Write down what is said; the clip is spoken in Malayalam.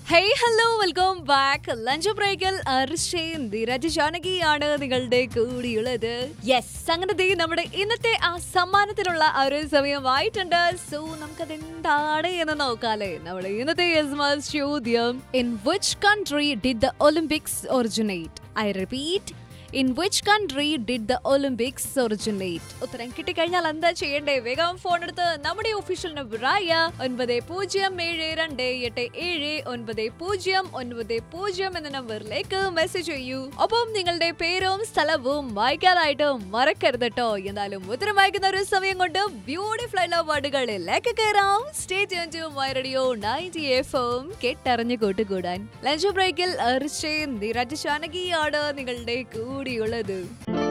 hey hello welcome back lunch ബ്രേക്കിൽ അർഷയും ധീരജ് ജാനകിയാണ് നിങ്ങളുടെ കൂടിയുള്ളത് യെസ് അങ്ങനെ ദേ നമ്മുടെ ഇന്നത്തെ ആ സമ്മാനത്തിനുള്ള ആ ഒരു സമയമായിട്ടുണ്ട് സോ നമുക്കത് എന്താണ് എന്ന് നോക്കാല്ലേ നമ്മുടെ ഇന്നത്തെ യെസ് ചോദ്യം in which country did the Olympics originate I repeat in which country did the Olympics originate ഉത്തരം കിട്ടിക്കഴിഞ്ഞാൽ എന്താ ചെയ്യണ്ടേ വേഗം ഫോൺ എടുത്ത് നമ്മുടെ ഒഫീഷ്യൽ നമ്പറായ ഒൻപത് പൂജ്യം ഏഴ് രണ്ട് എട്ട് ഏഴ് ഒൻപത് പൂജ്യം ഒൻപത് പൂജ്യം എന്ന നമ്പറിലേക്ക് മെസ്സേജ് ചെയ്യൂ ഒപ്പം നിങ്ങളുടെ പേരും സ്ഥലവും വായിക്കാനായിട്ടും മറക്കരുത് കേട്ടോ എന്നാലും ഉത്തരം വായിക്കുന്ന ഒരു സമയം കൊണ്ട് ബ്യൂട്ടിഫുൾ ആയിട്ടുള്ള വേർഡുകളിലേക്ക് കയറാം stay to my radio ninety F M കേട്ടറിഞ്ഞു കൂട്ടുകൂടാൻ ലഞ്ച് ബ്രേക്കിൽ അർച്ചയും നിരജ് ജാനകിയാണ് നിങ്ങളുടെ കൂടിയുള്ളത്